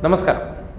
നമസ്കാരം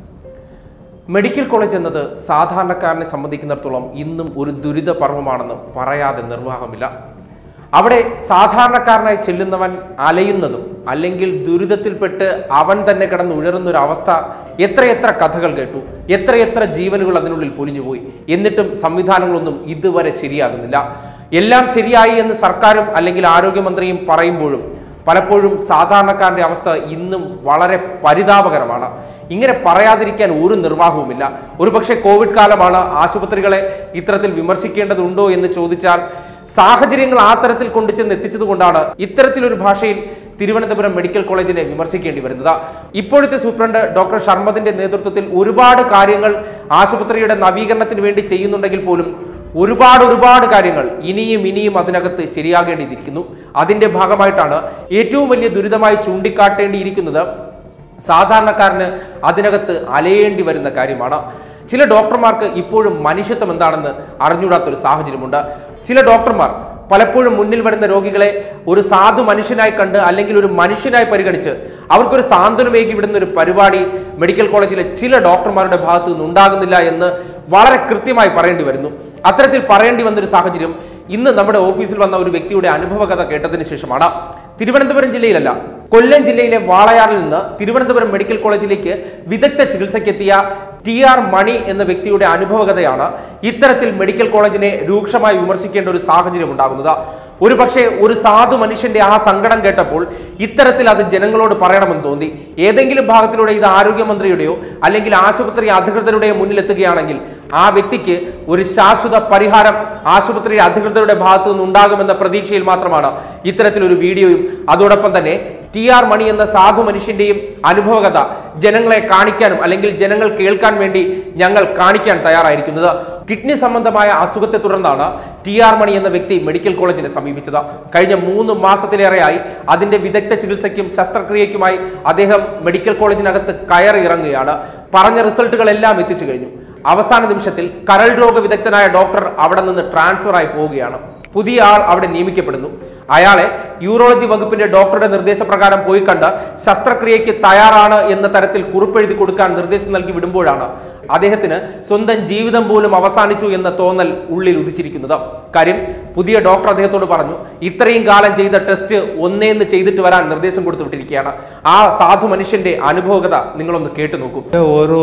medical college എന്നത് സാധാരണക്കാരനെ സംബന്ധിക്കുന്നിടത്തോളം ഇന്നും ഒരു ദുരിത പർവമാണെന്ന് പറയാതെ നിർവാഹമില്ല അവിടെ സാധാരണക്കാരനായി ചെല്ലുന്നവൻ അലയുന്നതും അല്ലെങ്കിൽ ദുരിതത്തിൽപ്പെട്ട് അവൻ തന്നെ കിടന്ന് ഉഴറുന്ന ഒരു അവസ്ഥ എത്രയെത്ര കഥകൾ കേട്ടു എത്രയെത്ര ജീവനുകൾ അതിനുള്ളിൽ പൊലിഞ്ഞുപോയി എന്നിട്ടും സംവിധാനങ്ങളൊന്നും ഇതുവരെ ശരിയാകുന്നില്ല എല്ലാം ശരിയായി എന്ന് സർക്കാരും അല്ലെങ്കിൽ ആരോഗ്യമന്ത്രിയും പറയുമ്പോഴും പലപ്പോഴും സാധാരണക്കാരന്റെ അവസ്ഥ ഇന്നും വളരെ പരിതാപകരമാണ് ഇങ്ങനെ പറയാതിരിക്കാൻ ഒരു നിർവാഹവുമില്ല ഒരുപക്ഷെ കോവിഡ് കാലമാണ് ആശുപത്രികളെ ഇത്തരത്തിൽ വിമർശിക്കേണ്ടതുണ്ടോ എന്ന് ചോദിച്ചാൽ സാഹചര്യങ്ങൾ ആ തരത്തിൽ കൊണ്ടുചെന്ന് എത്തിച്ചതുകൊണ്ടാണ് ഇത്തരത്തിലൊരു ഭാഷയിൽ തിരുവനന്തപുരം മെഡിക്കൽ കോളേജിനെ വിമർശിക്കേണ്ടി വരുന്നത് ഇപ്പോഴത്തെ സൂപ്രണ്ട് ഡോക്ടർ ഷർമ്മദിന്റെ നേതൃത്വത്തിൽ ഒരുപാട് കാര്യങ്ങൾ ആശുപത്രിയുടെ നവീകരണത്തിന് വേണ്ടി ചെയ്യുന്നുണ്ടെങ്കിൽ പോലും ഒരുപാട് ഒരുപാട് കാര്യങ്ങൾ ഇനിയും ഇനിയും അതിനകത്ത് ശരിയാകേണ്ടിയിരിക്കുന്നു അതിന്റെ ഭാഗമായിട്ടാണ് ഏറ്റവും വലിയ ദുരിതമായി ചൂണ്ടിക്കാട്ടേണ്ടിയിരിക്കുന്നത് സാധാരണക്കാരന് അതിനകത്ത് അലയേണ്ടി വരുന്ന കാര്യമാണ് ചില ഡോക്ടർമാർക്ക് ഇപ്പോഴും മനുഷ്യത്വം എന്താണെന്ന് അറിഞ്ഞൂടാത്തൊരു സാഹചര്യമുണ്ട് ചില ഡോക്ടർമാർ പലപ്പോഴും മുന്നിൽ വരുന്ന രോഗികളെ ഒരു സാധു മനുഷ്യനായി കണ്ട് അല്ലെങ്കിൽ ഒരു മനുഷ്യനായി പരിഗണിച്ച് അവർക്കൊരു സാന്ത്വനമേകി വിടുന്ന ഒരു പരിപാടി മെഡിക്കൽ കോളേജിലെ ചില ഡോക്ടർമാരുടെ ഭാഗത്തു നിന്ന് ഉണ്ടാകുന്നില്ല എന്ന് വളരെ കൃത്യമായി പറയേണ്ടി വരുന്നു അത്തരത്തിൽ പറയേണ്ടി വന്നൊരു സാഹചര്യം ഇന്ന് നമ്മുടെ ഓഫീസിൽ വന്ന ഒരു വ്യക്തിയുടെ അനുഭവകഥ കേട്ടതിന് ശേഷമാണ് തിരുവനന്തപുരം ജില്ലയിലല്ല കൊല്ലം ജില്ലയിലെ വാളയാറിൽ നിന്ന് തിരുവനന്തപുരം മെഡിക്കൽ കോളേജിലേക്ക് വിദഗ്ധ ചികിത്സയ്ക്കെത്തിയ ടി ആർ മണി എന്ന വ്യക്തിയുടെ അനുഭവകഥയാണ് ഇത്തരത്തിൽ മെഡിക്കൽ കോളേജിനെ രൂക്ഷമായി വിമർശിക്കേണ്ട ഒരു സാഹചര്യം ഉണ്ടാകുന്നത് ഒരു പക്ഷേ ഒരു സാധു മനുഷ്യന്റെ ആ സങ്കടം കേട്ടപ്പോൾ ഇത്തരത്തിൽ അത് ജനങ്ങളോട് പറയണമെന്ന് തോന്നി ഏതെങ്കിലും ഭാഗത്തിലൂടെ ഇത് ആരോഗ്യമന്ത്രിയുടെയോ അല്ലെങ്കിൽ ആശുപത്രി അധികൃതരുടെയോ മുന്നിലെത്തുകയാണെങ്കിൽ ആ വ്യക്തിക്ക് ഒരു ശാശ്വത പരിഹാരം ആശുപത്രി അധികൃതരുടെ ഭാഗത്തു നിന്ന് ഉണ്ടാകുമെന്ന പ്രതീക്ഷയിൽ മാത്രമാണ് ഇത്തരത്തിലൊരു വീഡിയോയും അതോടൊപ്പം തന്നെ ടി ആർ മണി എന്ന സാധു മനുഷ്യന്റെയും അനുഭവകഥ ജനങ്ങളെ കാണിക്കാനും അല്ലെങ്കിൽ ജനങ്ങൾ കേൾക്കാൻ വേണ്ടി ഞങ്ങൾ കാണിക്കാൻ തയ്യാറായിരിക്കുന്നത് കിഡ്നി സംബന്ധമായ അസുഖത്തെ തുടർന്നാണ് ടി ആർ മണി എന്ന വ്യക്തി മെഡിക്കൽ കോളേജിനെ സമീപിച്ചത് കഴിഞ്ഞ മൂന്ന് മാസത്തിലേറെയായി അതിന്റെ വിദഗ്ധ ചികിത്സയ്ക്കും ശസ്ത്രക്രിയയ്ക്കുമായി അദ്ദേഹം മെഡിക്കൽ കോളേജിനകത്ത് കയറി ഇറങ്ങുകയാണ് പറഞ്ഞ റിസൾട്ടുകളെല്ലാം എത്തിച്ചു കഴിഞ്ഞു അവസാന നിമിഷത്തിൽ കരൾ രോഗ വിദഗ്ധനായ ഡോക്ടർ അവിടെ നിന്ന് ട്രാൻസ്ഫർ ആയി പോവുകയാണ് പുതിയ ആൾ അവിടെ നിയമിക്കപ്പെടുന്നു അയാളെ യൂറോളജി വകുപ്പിന്റെ ഡോക്ടറുടെ നിർദ്ദേശപ്രകാരം പോയി കണ്ട് ശസ്ത്രക്രിയയ്ക്ക് തയ്യാറാണ് എന്ന തരത്തിൽ കുറിപ്പെഴുതി കൊടുക്കാൻ നിർദ്ദേശം നൽകി വിടുമ്പോഴാണ് അദ്ദേഹത്തിന് സ്വന്തം ജീവിതം പോലും അവസാനിച്ചു എന്ന തോന്നൽ ഉള്ളിൽ ഉദിച്ചിരിക്കുന്നത് കാര്യം പുതിയ ഡോക്ടർ അദ്ദേഹത്തോട് പറഞ്ഞു ഇത്രയും കാലം ചെയ്ത ടെസ്റ്റ് ഒന്നേന്ന് ചെയ്തിട്ട് വരാൻ നിർദ്ദേശം കൊടുത്തു വിട്ടിരിക്കുകയാണ് ആ സാധു മനുഷ്യന്റെ അനുഭവകഥ നിങ്ങളൊന്ന് കേട്ടു നോക്കൂ ഓരോ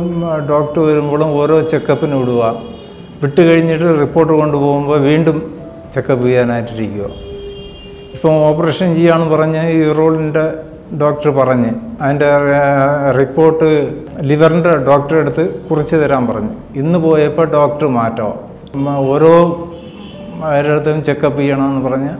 ഡോക്ടർ വരുമ്പോഴും ഓരോ ചെക്കപ്പിന് വിടുക വിട്ട് കഴിഞ്ഞിട്ട് റിപ്പോർട്ട് കൊണ്ടുപോകുമ്പോൾ വീണ്ടും ചെക്കപ്പ് ചെയ്യാനായിട്ടിരിക്കുക ഇപ്പം ഓപ്പറേഷൻ ചെയ്യാന്ന് പറഞ്ഞ് യൂറോളിൻ്റെ ഡോക്ടർ പറഞ്ഞ് അതിൻ്റെ റിപ്പോർട്ട് ലിവറിൻ്റെ ഡോക്ടറെ അടുത്ത് കുറിച്ച് തരാൻ പറഞ്ഞു ഇന്ന് പോയപ്പോൾ ഡോക്ടർ മാറ്റോ ഓരോ അവരുടെ ചെക്കപ്പ് ചെയ്യണമെന്ന് പറഞ്ഞ്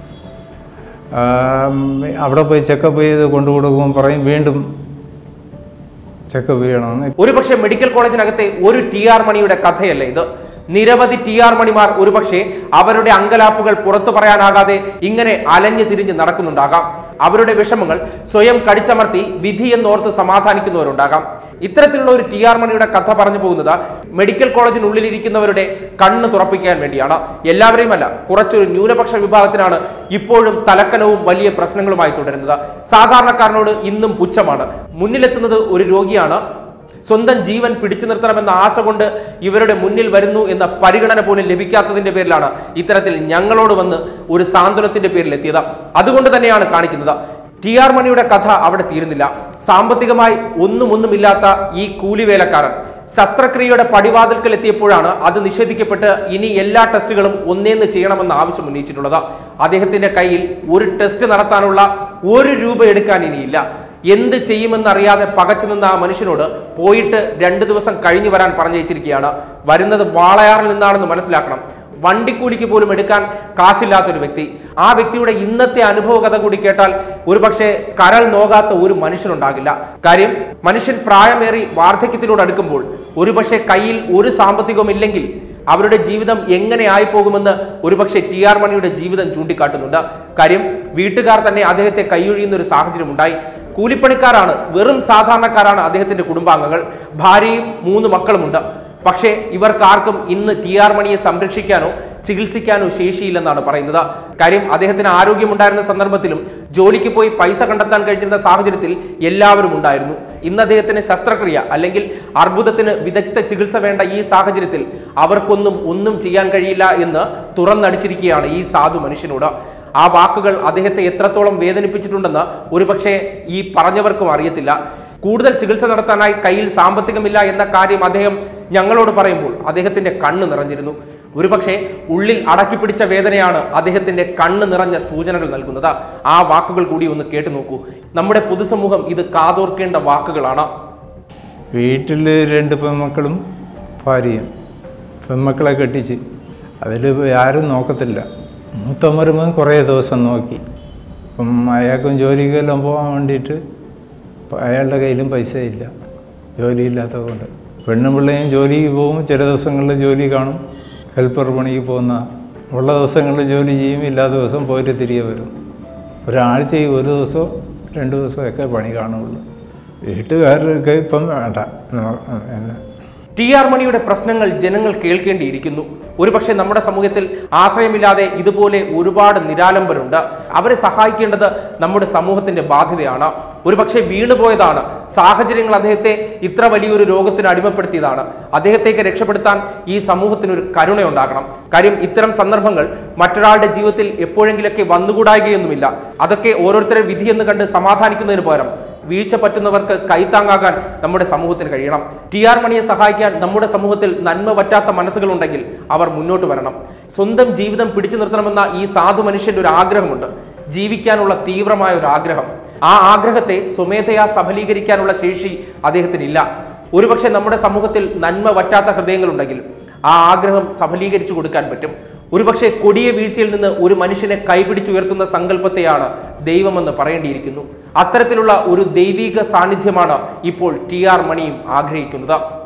ആം, അവിടെ പോയി ചെക്കപ്പ് ചെയ്ത് കൊണ്ടു കൊടുക്കുമ്പോൾ പറയും വീണ്ടും ചെക്കപ്പ് ചെയ്യണമെന്ന് ഒരുപക്ഷെ മെഡിക്കൽ കോളേജിനകത്തെ ഒരു ടി ആർ മണിയുടെ കഥയല്ല ഇത് നിരവധി ടി ആർ മണിമാർ ഒരുപക്ഷെ അവരുടെ അങ്കലാപ്പുകൾ പുറത്തു പറയാനാകാതെ ഇങ്ങനെ അലഞ്ഞു തിരിഞ്ഞ് നടക്കുന്നുണ്ടാകാം അവരുടെ വിഷമങ്ങൾ സ്വയം കടിച്ചമർത്തി വിധി എന്നോർത്ത് സമാധാനിക്കുന്നവരുണ്ടാകാം ഇത്തരത്തിലുള്ള ഒരു ടി ആർ മണിയുടെ കഥ പറഞ്ഞു പോകുന്നത് മെഡിക്കൽ കോളേജിനുള്ളിലിരിക്കുന്നവരുടെ കണ്ണ് തുറപ്പിക്കാൻ വേണ്ടിയാണ് എല്ലാവരെയും അല്ല കുറച്ചൊരു ന്യൂനപക്ഷ വിഭാഗത്തിനാണ് ഇപ്പോഴും തലക്കനവും വലിയ പ്രശ്നങ്ങളുമായി തുടരുന്നത് സാധാരണക്കാരനോട് ഇന്നും പുച്ഛമാണ് മുന്നിലെത്തുന്നത് ഒരു രോഗിയാണ് സ്വന്തം ജീവൻ പിടിച്ചു നിർത്തണമെന്ന ആശ കൊണ്ട് ഇവരുടെ മുന്നിൽ വരുന്നു എന്ന പരിഗണന പോലും ലഭിക്കാത്തതിന്റെ പേരിലാണ് ഇത്തരത്തിൽ ഞങ്ങളോട് വന്ന് ഒരു സാന്ത്വനത്തിന്റെ പേരിൽ എത്തിയത് അതുകൊണ്ട് തന്നെയാണ് കാണിക്കുന്നത് ടി ആർ മണിയുടെ കഥ അവിടെ തീരുന്നില്ല സാമ്പത്തികമായി ഒന്നും ഒന്നുമില്ലാത്ത ഈ കൂലിവേലക്കാരൻ ശസ്ത്രക്രിയയുടെ പടിവാതിൽക്കൽ എത്തിയപ്പോഴാണ് അത് നിഷേധിക്കപ്പെട്ട് ഇനി എല്ലാ ടെസ്റ്റുകളും ഒന്നേന്ന് ചെയ്യണമെന്ന് ആവശ്യം ഉന്നയിച്ചിട്ടുള്ളത് അദ്ദേഹത്തിന്റെ കയ്യിൽ ഒരു ടെസ്റ്റ് നടത്താനുള്ള ഒരു രൂപ എടുക്കാൻ ഇനിയില്ല എന്ത് ചെയ്യുമെന്നറിയാതെ പകച്ചു നിന്ന ആ മനുഷ്യനോട് പോയിട്ട് രണ്ട് ദിവസം കഴിഞ്ഞു വരാൻ പറഞ്ഞയച്ചിരിക്കുകയാണ് വരുന്നത് വാളയാറിൽ നിന്നാണെന്ന് മനസ്സിലാക്കണം വണ്ടിക്കൂലിക്ക് പോലും എടുക്കാൻ കാശില്ലാത്തൊരു വ്യക്തി ആ വ്യക്തിയുടെ ഇന്നത്തെ അനുഭവ കഥ കൂടി കേട്ടാൽ ഒരുപക്ഷെ കരൾ നോകാത്ത ഒരു മനുഷ്യനുണ്ടാകില്ല കാര്യം മനുഷ്യൻ പ്രായമേറി വാർദ്ധക്യത്തിനോട് അടുക്കുമ്പോൾ ഒരുപക്ഷെ കയ്യിൽ ഒരു സാമ്പത്തികവും ഇല്ലെങ്കിൽ അവരുടെ ജീവിതം എങ്ങനെ ആയിപ്പോകുമെന്ന് ഒരുപക്ഷെ ടി ആർ മണിയുടെ ജീവിതം ചൂണ്ടിക്കാട്ടുന്നുണ്ട് കാര്യം വീട്ടുകാർ തന്നെ അദ്ദേഹത്തെ കൈയൊഴിയുന്ന ഒരു സാഹചര്യം ഉണ്ടായി കൂലിപ്പണിക്കാരാണ് വെറും സാധാരണക്കാരാണ് അദ്ദേഹത്തിന്റെ കുടുംബാംഗങ്ങൾ ഭാര്യയും മൂന്ന് മക്കളുമുണ്ട് പക്ഷേ ഇവർക്കാർക്കും ഇന്ന് ടി ആർ മണിയെ സംരക്ഷിക്കാനോ ചികിത്സിക്കാനോ ശേഷിയില്ലെന്നാണ് പറയുന്നത് കാര്യം അദ്ദേഹത്തിന് ആരോഗ്യമുണ്ടായിരുന്ന സന്ദർഭത്തിലും ജോലിക്ക് പോയി പൈസ കണ്ടെത്താൻ കഴിഞ്ഞിരുന്ന സാഹചര്യത്തിൽ എല്ലാവരും ഉണ്ടായിരുന്നു ഇന്ന് അദ്ദേഹത്തിന് ശസ്ത്രക്രിയ അല്ലെങ്കിൽ അർബുദത്തിന് വിദഗ്ധ ചികിത്സ വേണ്ട ഈ സാഹചര്യത്തിൽ അവർക്കൊന്നും ഒന്നും ചെയ്യാൻ കഴിയില്ല എന്ന് തുറന്നടിച്ചിരിക്കുകയാണ് ഈ സാധു മനുഷ്യനോട് ആ വാക്കുകൾ അദ്ദേഹത്തെ എത്രത്തോളം വേദനിപ്പിച്ചിട്ടുണ്ടെന്ന് ഒരുപക്ഷെ ഈ പറഞ്ഞവർക്കും അറിയത്തില്ല കൂടുതൽ ചികിത്സ നടത്താനായി കയ്യിൽ സാമ്പത്തികമില്ല എന്ന കാര്യം അദ്ദേഹം ഞങ്ങളോട് പറയുമ്പോൾ അദ്ദേഹത്തിന്റെ കണ്ണ് നിറഞ്ഞിരുന്നു ഒരുപക്ഷെ ഉള്ളിൽ അടക്കിപ്പിടിച്ച വേദനയാണ് അദ്ദേഹത്തിന്റെ കണ്ണ് നിറഞ്ഞ സൂചനകൾ നൽകുന്നത് ആ വാക്കുകൾ കൂടി ഒന്ന് കേട്ടു നോക്കൂ നമ്മുടെ പൊതുസമൂഹം ഇത് കാതോർക്കേണ്ട വാക്കുകളാണ് വീട്ടിൽ രണ്ട് പെൺമക്കളും ഭാര്യയും പെൺമക്കളെ കെട്ടിച്ച് അതിൽ ആരും നോക്കത്തില്ല മൂത്ത മരുമകൻ കുറേ ദിവസം നോക്കി അപ്പം അയാൾക്കും ജോലിക്കെല്ലാം പോകാൻ വേണ്ടിയിട്ട് പ- അയാളുടെ കയ്യിലും പൈസ ഇല്ല ജോലിയില്ലാത്തത് കൊണ്ട് പെണ്ണും പിള്ളയും ജോലിക്ക് പോകും ചില ദിവസങ്ങളിൽ ജോലി കാണും ഹെൽപ്പർ പണിക്ക് പോകുന്ന ഉള്ള ദിവസങ്ങളിൽ ജോലി ചെയ്യും ഇല്ലാത്ത ദിവസം പോയിട്ട് തിരികെ വരും ഒരാഴ്ചയിൽ ഒരു ദിവസമോ രണ്ട് ദിവസമൊക്കെ പണി കാണുള്ളൂ വീട്ടുകാരൊക്കെ ഇപ്പം വേണ്ട നോ- എന്നെ ടി ആർ മണിയുടെ പ്രശ്നങ്ങൾ ജനങ്ങൾ കേൾക്കേണ്ടിയിരിക്കുന്നു ഒരുപക്ഷെ നമ്മുടെ സമൂഹത്തിൽ ആശ്രയമില്ലാതെ ഇതുപോലെ ഒരുപാട് നിരാലംബരുണ്ട് അവരെ സഹായിക്കേണ്ടത് നമ്മുടെ സമൂഹത്തിന്റെ ബാധ്യതയാണ് ഒരുപക്ഷെ വീണുപോയതാണ് സാഹചര്യങ്ങൾ അദ്ദേഹത്തെ ഇത്ര വലിയൊരു രോഗത്തിന് അടിമപ്പെടുത്തിയതാണ് അദ്ദേഹത്തേക്ക് രക്ഷപ്പെടുത്താൻ ഈ സമൂഹത്തിന് ഒരു കരുണയുണ്ടാകണം കാര്യം ഇത്തരം സന്ദർഭങ്ങൾ മറ്റൊരാളുടെ ജീവിതത്തിൽ എപ്പോഴെങ്കിലൊക്കെ വന്നുകൂടായികയൊന്നുമില്ല അതൊക്കെ ഓരോരുത്തരെ വിധിയെന്ന് കണ്ട് സമാധാനിക്കുന്നതിന് പകരം വീഴ്ച പറ്റുന്നവർക്ക് കൈത്താങ്ങാകാൻ നമ്മുടെ സമൂഹത്തിന് കഴിയണം ടി ആർ മണിയെ സഹായിക്കാൻ നമ്മുടെ സമൂഹത്തിൽ നന്മ പറ്റാത്ത മനസ്സുകളുണ്ടെങ്കിൽ അവർ മുന്നോട്ട് വരണം സ്വന്തം ജീവിതം പിടിച്ചു നിർത്തണമെന്ന ഈ സാധു മനുഷ്യന്റെ ഒരു ആഗ്രഹമുണ്ട് ജീവിക്കാനുള്ള തീവ്രമായ ഒരു ആഗ്രഹം ആ ആഗ്രഹത്തെ സ്വമേധയാ സഫലീകരിക്കാനുള്ള ശേഷി അദ്ദേഹത്തിനില്ല ഒരുപക്ഷെ നമ്മുടെ സമൂഹത്തിൽ നന്മ പറ്റാത്ത ഹൃദയങ്ങളുണ്ടെങ്കിൽ ആ ആഗ്രഹം സഫലീകരിച്ചു കൊടുക്കാൻ പറ്റും ഒരുപക്ഷെ കൊടിയ വീഴ്ചയിൽ നിന്ന് ഒരു മനുഷ്യനെ കൈപിടിച്ചുയർത്തുന്ന സങ്കല്പത്തെയാണ് ദൈവമെന്ന് പറയേണ്ടിയിരിക്കുന്നു അത്തരത്തിലുള്ള ഒരു ദൈവിക സാന്നിധ്യമാണ് ഇപ്പോൾ ടി ആർ മണിയും ആഗ്രഹിക്കുന്നത്